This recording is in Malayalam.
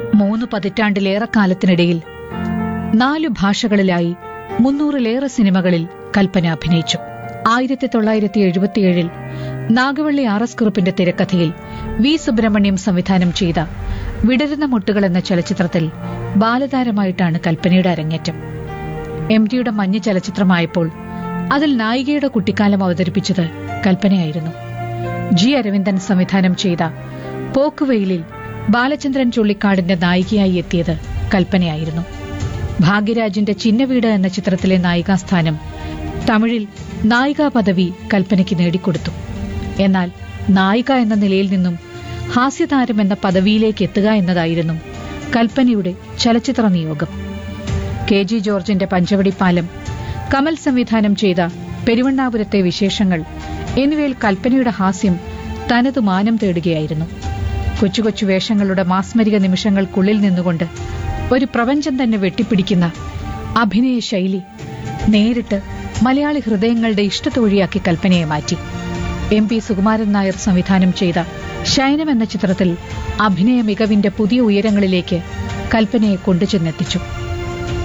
മൂന്ന് പതിറ്റാണ്ടിലേറെ കാലത്തിനിടയിൽ നാലു ഭാഷകളിലായി മുന്നൂറിലേറെ സിനിമകളിൽ കൽപ്പന അഭിനയിച്ചു ആയിരത്തി തൊള്ളായിരത്തി എഴുപത്തിയേഴിൽ നാഗവള്ളി ആർ എസ് കുറുപ്പിന്റെ തിരക്കഥയിൽ വി സുബ്രഹ്മണ്യം സംവിധാനം ചെയ്ത വിടരുന്ന മുട്ടുകൾ എന്ന ചലച്ചിത്രത്തിൽ ബാലതാരമായിട്ടാണ് കൽപ്പനയുടെ അരങ്ങേറ്റം എം ടിയുടെ മഞ്ഞ് ചലച്ചിത്രമായപ്പോൾ അതിൽ നായികയുടെ കുട്ടിക്കാലം അവതരിപ്പിച്ചത് കൽപ്പനയായിരുന്നു ജി അരവിന്ദൻ സംവിധാനം ചെയ്ത പോക്കുവെയിലിൽ ബാലചന്ദ്രൻ ചുള്ളിക്കാടിന്റെ നായികയായി എത്തിയത് കൽപ്പനയായിരുന്നു ഭാഗ്യരാജിന്റെ ചിന്നവീട് എന്ന ചിത്രത്തിലെ നായികാസ്ഥാനം തമിഴിൽ നായികാ പദവി കൽപ്പനയ്ക്ക് നേടിക്കൊടുത്തു എന്നാൽ നായിക എന്ന നിലയിൽ നിന്നും ഹാസ്യതാരം എന്ന പദവിയിലേക്ക് എത്തുക എന്നതായിരുന്നു കൽപ്പനയുടെ ചലച്ചിത്ര നിയോഗം കെ ജി ജോർജിന്റെ പഞ്ചവടിപ്പാലം കമൽ സംവിധാനം ചെയ്ത പെരുവണ്ണാപുരത്തെ വിശേഷങ്ങൾ എന്നിവയിൽ കൽപ്പനയുടെ ഹാസ്യം തനതു മാനം തേടുകയായിരുന്നു കൊച്ചു കൊച്ചു വേഷങ്ങളുടെ മാസ്മരിക നിമിഷങ്ങൾക്കുള്ളിൽ നിന്നുകൊണ്ട് ഒരു പ്രപഞ്ചം തന്നെ വെട്ടിപ്പിടിക്കുന്ന അഭിനയ ശൈലി നേരിട്ട് മലയാളി ഹൃദയങ്ങളുടെ ഇഷ്ടത്തൊഴിയാക്കി കൽപ്പനയെ മാറ്റി എം പി സുകുമാരൻ നായർ സംവിധാനം ചെയ്ത ശയനം എന്ന ചിത്രത്തിൽ അഭിനയ മികവിന്റെ പുതിയ ഉയരങ്ങളിലേക്ക് കൽപ്പനയെ കൊണ്ടുചെന്നെത്തിച്ചു